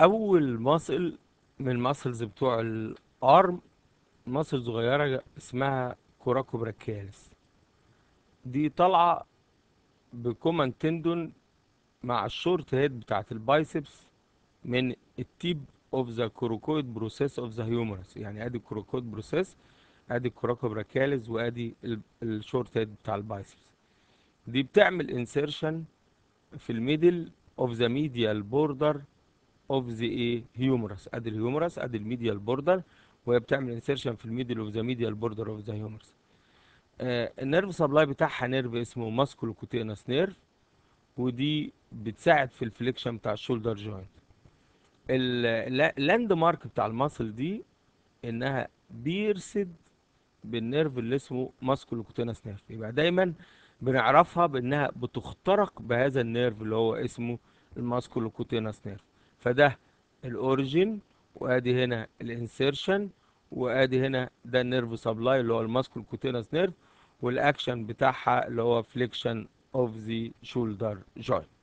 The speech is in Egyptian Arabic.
اول ماسل من الماسلز بتوع الارم ماسل صغيره اسمها كوراكو براكياليس دي طالعه بكومان تندون مع الشورت هيد بتاعت البايسبس من التيب اوف ذا كوروكويد بروسيس اوف ذا هيومرس يعني ادي الكوروكويد بروسيس ادي الكوراكو براكياليس وادي الشورت هيد بتاع البايسبس دي بتعمل انسيرشن في الميدل اوف ذا ميديال بوردر اوف ذا ايه هيومرس ادي الهيومرس ادي الميديال بوردر وهي بتعمل انسيرشن في الميدل اوف ذا ميديال بوردر اوف ذا هيومرس النيرف سبلاي بتاعها نيرف اسمه ماسكولو كوتينس نيرف ودي بتساعد في الفليكشن بتاع الشولدر جوينت اللاند مارك بتاع الماسل دي انها بيرسد بالنيرف اللي اسمه ماسكولو كوتينس نيرف يبقى دايما بنعرفها بانها بتخترق بهذا النيرف اللي هو اسمه الماسكولو كوتينس نيرف فده الاوريجين وادي هنا الانسيرشن وادي هنا ده النيرف سبلاي اللي هو الماسكول كوتينس نيرف والاكشن بتاعها اللي هو فليكشن اوف ذا شولدر جوينت